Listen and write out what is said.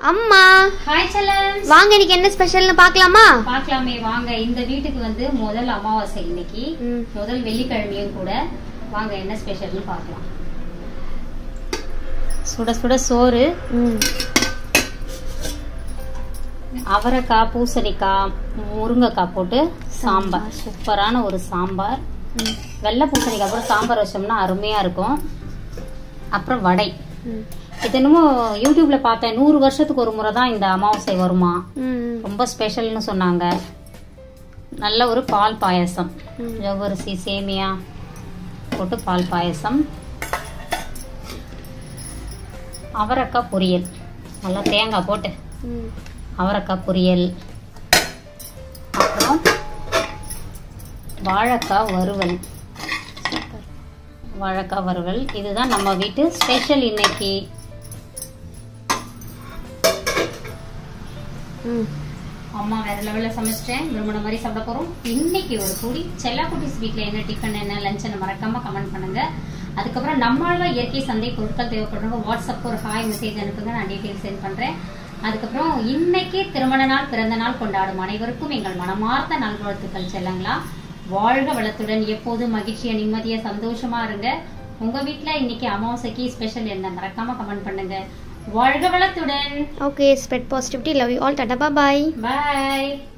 அம்மா ஹாய் செல்லம் வாங்க இன்னைக்கு என்ன ஸ்பெஷல்னு பார்க்கலாமா பார்க்கலாமே வாங்க இந்த வீட்டுக்கு வந்து முதல் அமாவாசை இன்னைக்கு ம். முதல் வெள்ளிக்கிழமையும் கூட வாங்க என்ன ஸ்பெஷல்னு பார்க்கலாம் சுட சுட சோறு அவரைக்காய் பூசணிக்காய் முருங்கைக்காய் போட்டு சாம்பார் சூப்பரான ஒரு சாம்பார் வெள்ளை பூசணிக்காய் போட்டு சாம்பார் வச்சோம்னா அருமையா இருக்கும் அப்புறம் வடை இது என்னமோ யூடியூப்ல பார்த்தேன் நூறு வருஷத்துக்கு ஒரு முறை தான் இந்த அமாவாசை வருமா ரொம்ப ஸ்பெஷல்னு சொன்னாங்க நல்ல ஒரு பால் பாயசம் ஜவ்வரிசி சேமியா போட்டு பால் பாயசம் அவரைக்காய் பொரியல் நல்லா தேங்காய் போட்டு அவரைக்காய் பொரியல் அப்புறம் வாழைக்காய் வறுவல் வாழைக்காய் வறுவல் இதுதான் நம்ம வீட்டு ஸ்பெஷல் இன்னைக்கு அம்மா வேற லெவல்ல சமைச்சிட்டேன் விரும்பின மாதிரி சாப்பிட போறோம் இன்னைக்கு ஒரு கூடி செல்லா குட்டீஸ் வீட்ல என்ன டிஃபன் என்ன லஞ்ச்னு மறக்காம கமெண்ட் பண்ணுங்க அதுக்கப்புறம் நம்மளால இயற்கை சந்தை பொருட்கள் தேவைப்படுறவங்க வாட்ஸ்அப் ஒரு ஹாய் மெசேஜ் அனுப்புங்க நான் டீட்டெயில் சென்ட் பண்றேன் அதுக்கப்புறம் இன்னைக்கு திருமண நாள் பிறந்த நாள் கொண்டாடும் அனைவருக்கும் எங்கள் மனமார்ந்த நல்வாழ்த்துக்கள் செல்லங்களா வாழ்க வளத்துடன் எப்போதும் மகிழ்ச்சியா நிம்மதியா சந்தோஷமா இருங்க உங்க வீட்ல இன்னைக்கு அமாவாசைக்கு ஸ்பெஷல் என்ன மறக்காம கமெண்ட் பண்ணுங்க வாழ்க வளத்துடன் okay spread positivity love you all டாடா பாய் பாய்